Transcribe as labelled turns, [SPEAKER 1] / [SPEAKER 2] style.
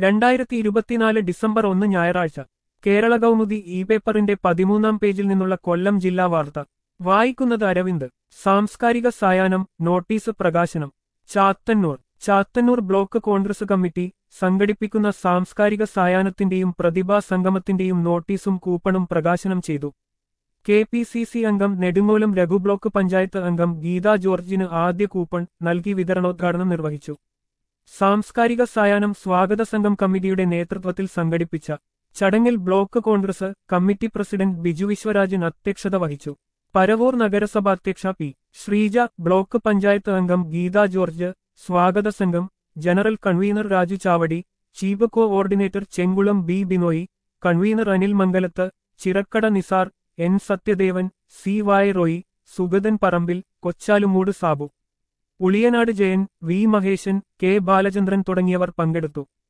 [SPEAKER 1] രണ്ടായിരത്തി ഇരുപത്തിനാല് ഡിസംബർ ഒന്ന് ഞായറാഴ്ച കേരള കൗമുദി ഇ പേപ്പറിന്റെ പതിമൂന്നാം പേജിൽ നിന്നുള്ള കൊല്ലം ജില്ലാ വാർത്ത വായിക്കുന്നത് അരവിന്ദ് സാംസ്കാരിക സായാഹ്നം നോട്ടീസ് പ്രകാശനം Chathannoor Chathannoor block Congress committee സംഘടിപ്പിക്കുന്ന സാംസ്കാരിക സായാഹ്നത്തിന്റെയും പ്രതിഭാ സംഗമത്തിന്റെയും നോട്ടീസും കൂപ്പണും പ്രകാശനം ചെയ്തു കെ പി സി സി അംഗം നെടുങ്ങോലം രഘു ബ്ലോക്ക് പഞ്ചായത്ത് അംഗം ഗീതാ ജോർജിന് ആദ്യ കൂപ്പൺ നൽകി വിതരണോദ്ഘാടനം നിർവഹിച്ചു സാംസ്കാരിക സായാഹ്നം സ്വാഗത സംഘം കമ്മിറ്റിയുടെ നേതൃത്വത്തിൽ സംഘടിപ്പിച്ച ചടങ്ങിൽ block Congress committee president Biju Viswarajan അധ്യക്ഷത വഹിച്ചു പരവൂർ നഗരസഭ അധ്യക്ഷ പി ശ്രീജ ബ്ലോക്ക് പഞ്ചായത്ത് അംഗം ഗീതാ ജോർജ് സ്വാഗത സംഘം general convener Raju Chavadi chief coordinator Chenkulam B Binoy convener Anil Mangalath Chirakkada Nisar N Sathyadevan C വായ റോയി സുഗതൻ പറമ്പിൽ കൊച്ചാലുമൂട് സാബു ഉളിയനാട് ജയൻ വി മഹേശൻ കെ ബാലചന്ദ്രൻ തുടങ്ങിയവർ പങ്കെടുത്തു